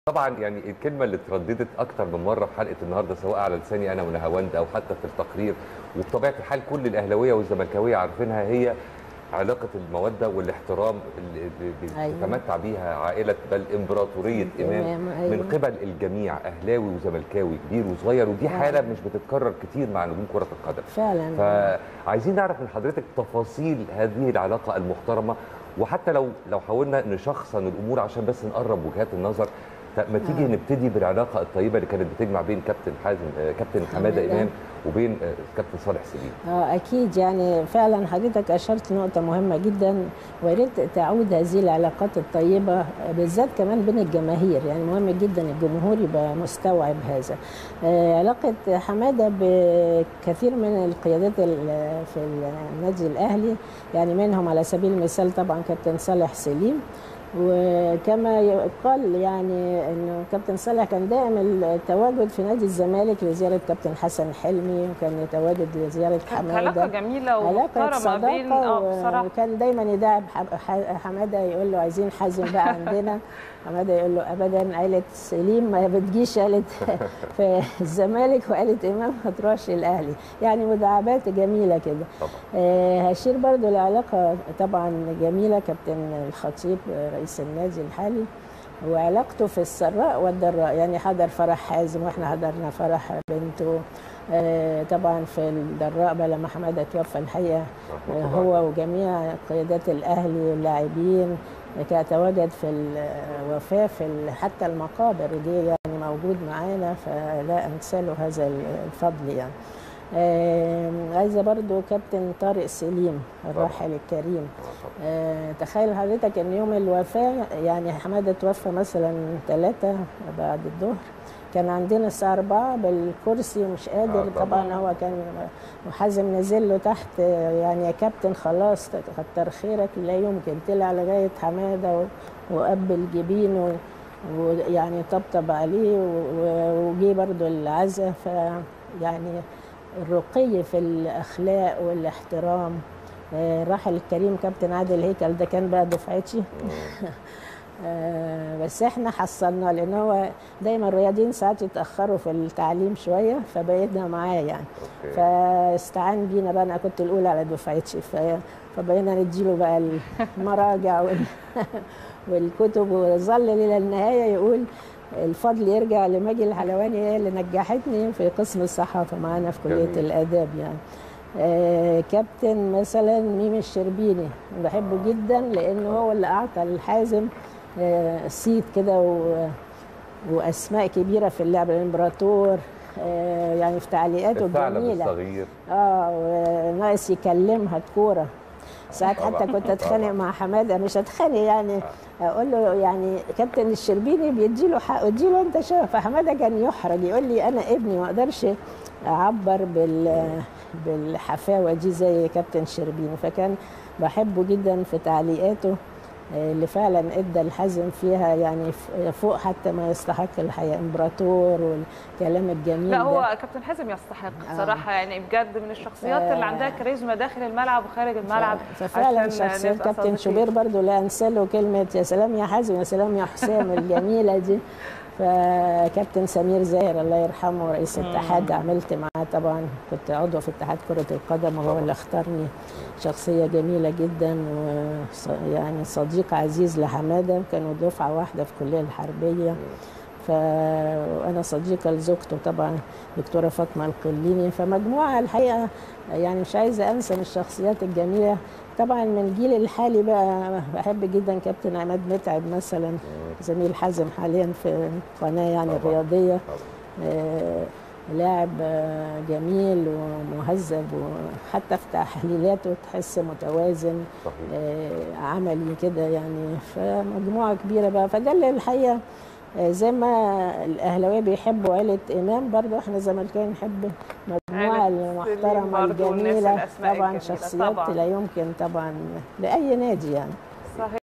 طبعا يعني الكلمه اللي اترددت اكتر من مره في حلقه النهارده سواء على لساني انا ونهاوند او حتى في التقرير وبطبيعه الحال كل الاهلاويه والزملكاويه عارفينها هي علاقه الموده والاحترام اللي اللي أيوة. بتتمتع بيها عائله بل امبراطوريه امام إمام، أيوة. من قبل الجميع اهلاوي وزملكاوي كبير وصغير ودي حاله مش بتتكرر كتير مع نجوم كره القدم فعلا فعايزين نعرف من حضرتك تفاصيل هذه العلاقه المحترمه وحتى لو لو حاولنا نشخصن الامور عشان بس نقرب وجهات النظر ط- ما تيجي آه. نبتدي بالعلاقه الطيبه اللي كانت بتجمع بين كابتن حازم آه، كابتن حماده حمادة. امام وبين آه، كابتن صالح سليم اه اكيد يعني فعلا حضرتك اشرت نقطه مهمه جدا ويا ريت تعود هذه العلاقات الطيبه بالذات كمان بين الجماهير يعني مهم جدا الجمهور يبقى مستوعب هذا آه علاقه حماده بكثير من القيادات ال- في النادي الاهلي يعني منهم على سبيل المثال طبعا كابتن صالح سليم وكما يقال يعني انه كابتن صالح كان دائم التواجد في نادي الزمالك لزياره كابتن حسن حلمي وكان يتواجد لزياره كانت حماده علاقه جميله علاقة ومحترمه بين صداقة اه و- بصراحه وكان دايما يداعب ح- ح- حمادة يقول له عايزين حازم بقى عندنا حمادة يقول له أبدا عيلة سليم ما بتجيش عيلة في الزمالك وعيلة إمام ما تروحش الأهلي يعني مداعبات جميلة كده طبعا آه، هشير برضو العلاقة طبعا جميلة كابتن الخطيب آه، رئيس النادي الحالي وعلاقته في السراء والضراء يعني حضر فرح حازم واحنا حضرنا فرح بنته آه، طبعا في الضراء بقى لما حماده توفى الحقيقه آه، هو وجميع قيادات الاهلي واللاعبين كان يتواجد في الوفاه في ال- حتى المقابر دي يعني موجود معانا فلا انسى له هذا الفضل يعني آه، عايزه برضو كابتن طارق سليم الراحل الكريم آه، تخيل حضرتك ان يوم الوفاه يعني حماده توفى مثلا ثلاثة بعد الظهر كان عندنا الساعة 4 بالكرسي ومش قادر آه، طبعاً. طبعا هو كان وحازم نزل له تحت آه، يعني يا كابتن خلاص كتر خيرك لا يمكن طلع لغاية حمادة و- وقبل جبينه ويعني طبطب عليه و- وجي برضو العزاء فيعني الرقي في الأخلاق والاحترام آه، الراحل الكريم كابتن عادل هيكل ده كان بقى دفعتي آه، بس احنا حصلنا لان هو دايما الرياضيين ساعات يتاخروا في التعليم شويه فبقينا معاه يعني اوكي فاستعان بينا بقى انا كنت الاولى على دفعتي ف- فبقينا نديله بقى المراجع وال... والكتب وظل الى النهايه يقول الفضل يرجع لماجي الحلواني هي اللي نجحتني في قسم الصحافه معانا في كليه جميل. الاداب يعني آه كابتن مثلا ميم الشربيني بحبه جدا لانه هو اللي اعطى الحازم آه صيت كده و... واسماء كبيره في اللعب الامبراطور آه يعني في تعليقاته الثعلب الجميله الصغير اه وناقص يكلمها الكوره ساعات طبعاً، حتى كنت اتخانق طبعاً. مع حماده مش اتخانق يعني اقول له يعني كابتن الشربيني بيدي له حق ادي له انت شايف فحماده كان يحرج يقول لي انا ابني ما اقدرش اعبر بال بالحفاوه دي زي كابتن شربيني فكان بحبه جدا في تعليقاته آه، اللي فعلا ادى الحزم فيها يعني ف- فوق حتى ما يستحق الحقيقه امبراطور والكلام الجميل لا ده. هو كابتن حازم يستحق آه. صراحه يعني بجد من الشخصيات ف- اللي عندها كاريزما داخل الملعب وخارج الملعب ففعلا عشان شخصية نبقى كابتن صادقين. شوبير برضو لا انسى له كلمة يا سلام يا حازم يا سلام يا حسام الجميلة دي فكابتن سمير زاهر الله يرحمه رئيس الاتحاد عملت معاه طبعا كنت عضو في اتحاد كرة القدم وهو اللي اختارني شخصية جميلة جدا ويعني صديق عزيز لحمادة كانوا دفعة واحدة في الكلية الحربية ف... وانا صديقه لزوجته طبعا دكتوره فاطمه القليني فمجموعه الحقيقه يعني مش عايزه انسى من الشخصيات الجميله طبعا من الجيل الحالي بقى بحب جدا كابتن عماد متعب مثلا زميل حازم حاليا في قناه يعني طبعاً. الرياضيه طبعاً. آه، لاعب آه، جميل ومهذب وحتى في تحليلاته تحس متوازن صحيح آه، عملي كده يعني فمجموعه كبيره بقى فده اللي الحقيقه آه، زي ما الاهلاويه بيحبوا عيله امام برضو احنا زملكاويه نحب المجموعه عيلة سليم المحترمه برضو والناس الجميله الأسماء طبعا الجميلة. شخصيات طبعاً. لا يمكن طبعا لاي نادي يعني صحيح